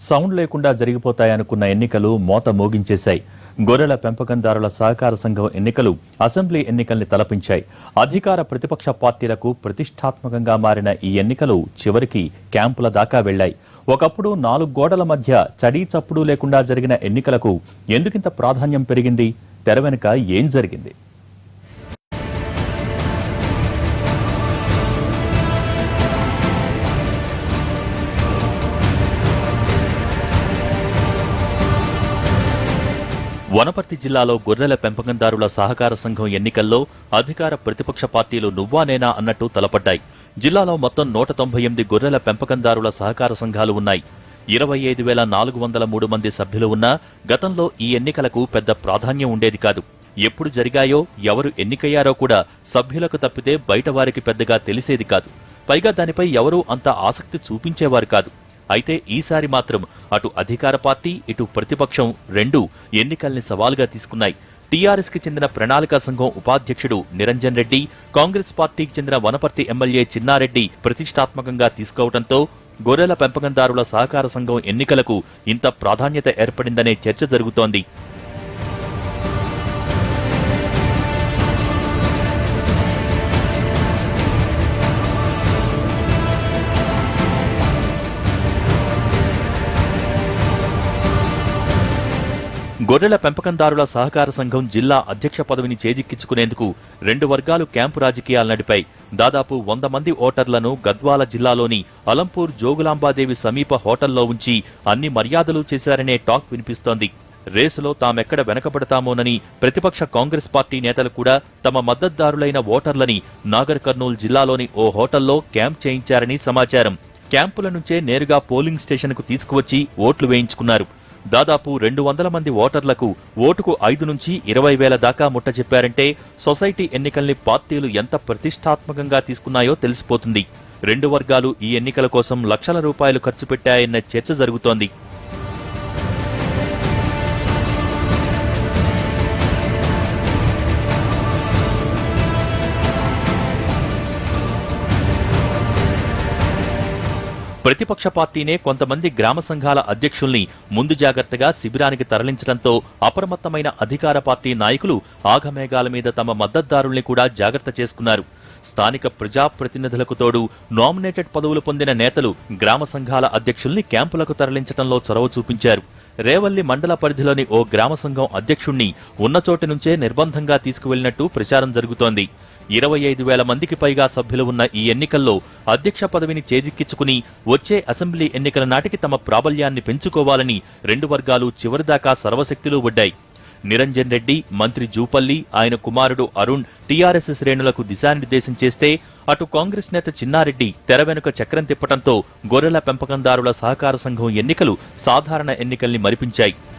sound లేకుండా జరిగిపోతాయనుకున్న ఎన్నికలు మోత మోగించేశాయి గొర్రెల పెంపకందారుల సహకార సంఘం ఎన్నికలు అసెంబ్లీ ఎన్నికల్ని తలపించాయి అధికార ప్రతిపక్ష పార్టీలకు ప్రతిష్టాత్మకంగా మారిన ఈ ఎన్నికలు చివరికి క్యాంపుల దాకా వెళ్లాయి ఒకప్పుడు నాలుగు గోడల మధ్య చడీ చప్పుడు లేకుండా జరిగిన ఎన్నికలకు ఎందుకింత ప్రాధాన్యం పెరిగింది తెర వెనుక ఏం జరిగింది వనపర్తి జిల్లాలో గొర్రెల పెంపకందారుల సహకార సంఘం ఎన్నికల్లో అధికార ప్రతిపక్ష పార్టీలు నువ్వా నేనా అన్నట్టు తలపడ్డాయి జిల్లాలో మొత్తం నూట తొంభై ఎనిమిది గొర్రెల పెంపకందారుల సహకార సంఘాలు ఉన్నాయి ఇరవై ఐదు వేల నాలుగు వందల మూడు మంది సభ్యులు ఉన్నా గతంలో ఈ ఎన్నికలకు పెద్ద ప్రాధాన్యం ఉండేది కాదు ఎప్పుడు జరిగాయో ఎవరు ఎన్నికయ్యారో కూడా సభ్యులకు తప్పితే బయట వారికి పెద్దగా తెలిసేది కాదు పైగా దానిపై ఎవరూ అంత ఆసక్తి చూపించేవారు కాదు అయితే ఈసారి మాత్రం అటు అధికార పార్టీ ఇటు ప్రతిపక్షం రెండూ ఎన్నికల్ని సవాలుగా తీసుకున్నాయి టీఆర్ఎస్ కి చెందిన ప్రణాళికా సంఘం ఉపాధ్యక్షుడు నిరంజన్ రెడ్డి కాంగ్రెస్ పార్టీకి చెందిన వనపర్తి ఎమ్మెల్యే చిన్నారెడ్డి ప్రతిష్టాత్మకంగా తీసుకోవడంతో గొర్రెల పెంపకందారుల సహకార సంఘం ఎన్నికలకు ఇంత ప్రాధాన్యత ఏర్పడిందనే చర్చ జరుగుతోంది గొర్రెల పెంపకందారుల సహకార సంఘం జిల్లా అధ్యక్ష పదవిని చేజిక్కించుకునేందుకు రెండు వర్గాలు క్యాంపు రాజకీయాలు నడిపాయి దాదాపు వంద మంది ఓటర్లను గద్వాల జిల్లాలోని అలంపూర్ జోగులాంబాదేవి సమీప హోటల్లో ఉంచి అన్ని మర్యాదలు చేశారనే టాక్ వినిపిస్తోంది రేసులో తామెక్కడ వెనకబడతామోనని ప్రతిపక్ష కాంగ్రెస్ పార్టీ నేతలు కూడా తమ మద్దతుదారులైన ఓటర్లని నాగర్ కర్నూలు జిల్లాలోని ఓ హోటల్లో క్యాంప్ చేయించారని సమాచారం క్యాంపుల నుంచే నేరుగా పోలింగ్ స్టేషన్కు తీసుకువచ్చి ఓట్లు వేయించుకున్నారు దాదాపు రెండు వందల మంది ఓటర్లకు ఓటుకు ఐదు నుంచి ఇరవై వేల దాకా ముట్ట చెప్పారంటే సొసైటీ ఎన్నికల్ని పార్టీలు ఎంత ప్రతిష్టాత్మకంగా తీసుకున్నాయో తెలిసిపోతుంది రెండు వర్గాలు ఈ ఎన్నికల కోసం లక్షల రూపాయలు ఖర్చు పెట్టాయన్న చర్చ జరుగుతోంది ప్రతిపక్ష పార్టీనే కొంతమంది గ్రామ సంఘాల అధ్యక్షుల్ని ముందు జాగ్రత్తగా శిబిరానికి తరలించడంతో అప్రమత్తమైన అధికార పార్టీ నాయకులు ఆగమేఘాల మీద తమ మద్దతుదారుల్ని కూడా జాగ్రత్త చేసుకున్నారు స్థానిక ప్రజాప్రతినిధులకు తోడు నామినేటెడ్ పదవులు పొందిన నేతలు గ్రామ సంఘాల అధ్యక్షుల్ని క్యాంపులకు తరలించడంలో చొరవ చూపించారు రేవల్లి మండల పరిధిలోని ఓ గ్రామ సంఘం అధ్యక్షుణ్ణి ఉన్న చోటి నుంచే నిర్బంధంగా తీసుకువెళ్లినట్టు ప్రచారం జరుగుతోంది ఇరవై ఐదు వేల మందికి పైగా సభ్యులు ఉన్న ఈ ఎన్నికల్లో అధ్యక్ష పదవిని చేజిక్కించుకుని వచ్చే అసెంబ్లీ ఎన్నికల నాటికి తమ ప్రాబల్యాన్ని పెంచుకోవాలని రెండు వర్గాలు చివరిదాకా సర్వశక్తులు ఒడ్డాయి నిరంజన్ రెడ్డి మంత్రి జూపల్లి ఆయన కుమారుడు అరుణ్ టీఆర్ఎస్ శ్రేణులకు దిశానిర్దేశం చేస్తే అటు కాంగ్రెస్ నేత చిన్నారెడ్డి తెర వెనుక చక్రం తిప్పడంతో గొర్రెల పెంపకందారుల సహకార సంఘం ఎన్నికలు సాధారణ ఎన్నికల్ని మరిపించాయి